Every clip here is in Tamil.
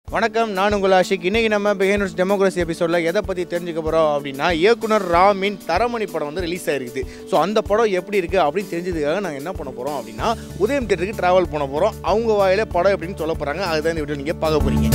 வணக்கம் நான் உங்கள் ஆஷிக் இன்னைக்கு நம்ம பிஹேனர்ஸ் டெமோக்ரஸி எபிசோடில் எதை பற்றி தெரிஞ்சுக்க போகிறோம் அப்படின்னா இயக்குனர் ராமின் தரமணி படம் வந்து ரிலீஸ் ஆயிருக்குது ஸோ அந்த படம் எப்படி இருக்குது அப்படின்னு தெரிஞ்சதுக்காக நாங்கள் என்ன பண்ண போகிறோம் அப்படின்னா உதயம் தேட்டருக்கு ட்ராவல் பண்ண போகிறோம் அவங்க வாயில படம் எப்படின்னு சொல்ல போகிறாங்க அதுதான் இந்த வீடியோ நீங்கள் பார்க்க போகிறீங்க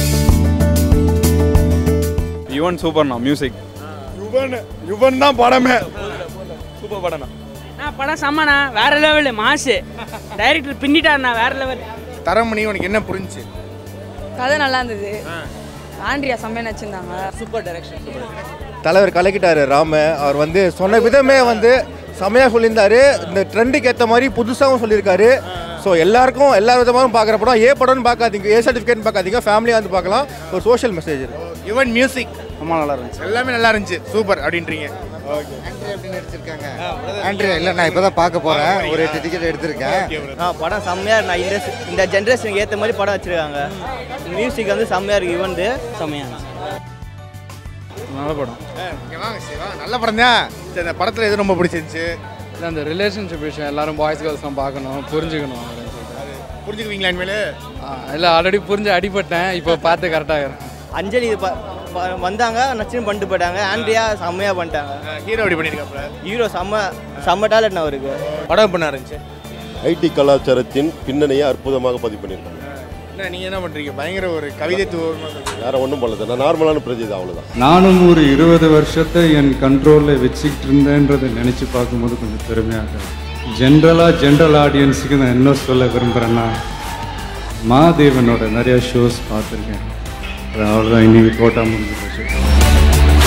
யுவன் சூப்பர்ண்ணா மியூசிக் யுவன் யுவன் தான் படமே சூப்பர் படம்ண்ணா நான் படம் செம்மண்ணா வேற லெவலு மாசு டைரக்டர் பின்னிட்டாருண்ணா வேற லெவல் தரமணி உனக்கு என்ன புரிஞ்சுச்சு கதை நல்லா இருந்தது ஆண்ட்ரியா செம்மையா நடிச்சிருந்தாங்க சூப்பர் டைரக்ஷன் தலைவர் கலக்கிட்டாரு ராம அவர் வந்து சொன்ன விதமே வந்து செமையாக சொல்லியிருந்தாரு இந்த ட்ரெண்டுக்கு ஏற்ற மாதிரி புதுசாகவும் சொல்லியிருக்காரு ஸோ எல்லாருக்கும் எல்லா விதமாகவும் பார்க்குற படம் ஏ படம்னு பார்க்காதீங்க ஏ சர்டிஃபிகேட்னு பார்க்காதீங்க ஃபேமிலியாக வந்து பார்க்கலாம் ஒரு சோஷியல் மெசேஜ் இருக்கு யுவன் மியூசிக் ரொம்ப நல்லா இருந்துச்சு எல்லாமே நல்லா இருந்துச்சு சூப்பர் அப்படின்றீங்க ஆண்ட்ரியா இல்லை நான் இப்போ தான் பார்க்க போகிறேன் ஒரு எட்டு டிக்கெட் எடுத்திருக்கேன் ஆ படம் செம்மையாக இருக்கு இந்த இந்த ஜென்ரேஷனுக்கு ஏற்ற மாதிரி படம் வச்சுருக்காங்க மியூசிக் வந்து செம்மையாக இருக்குது இவன்து செம்மையாக இருந்துச்சு நல்ல படம் இங்க வாங்க சிவா நல்ல படம் தான் சரி இந்த படத்தில் எது ரொம்ப பிடிச்சிருந்துச்சு இல்லை அந்த ரிலேஷன்ஷிப் விஷயம் எல்லாரும் பாய்ஸ் கேர்ள்ஸ்லாம் பார்க்கணும் புரிஞ்சுக்கணும் அப்படின்னு சொல்லிட்டு புரிஞ்சுக்குவீங்களா இனிமேல் இல்லை ஆல்ரெடி புரிஞ்சு அடிபட்டேன் இப்போ பார்த்து கரெக்டாக அஞ்சலி இது ப- ப- வந்தாங்க நச்சுன்னு பண்ணிட்டு போயிட்டாங்க ஆண்ட்ரியா செம்மையாக பண்ணிட்டாங்க ஹீரோ எப்படி பண்ணியிருக்காப்ல ஹீரோ செம்ம செம்ம டேலண்ட் அவருக்கு படம் எப்படி இருந்துச்சு ஐடி கலாச்சாரத்தின் பின்னணியை அற்புதமாக பதிவு பண்ணியிருக்காங்க என்ன நீங்கள் என்ன பண்ணுறீங்க பயங்கர ஒரு கவிதைத்துவமாக சொல்றீங்க. வேற ஒன்றும் பண்ணல நான் நார்மலான பிரஜை தான் அவ்வளோதான் நானும் ஒரு இருபது வருஷத்தை என் கண்ட்ரோலில் வச்சுக்கிட்டு இருந்தேன்றதை நினச்சி பார்க்கும்போது கொஞ்சம் பெருமையாக இருக்கு ஜென்ரலாக ஜென்ரல் ஆடியன்ஸுக்கு நான் என்ன சொல்ல விரும்புகிறேன்னா மாதேவனோட நிறையா ஷோஸ் பார்த்துருக்கேன் அது அவ்வளோதான் இன்னைக்கு கோட்டா முடிஞ்சு போச்சு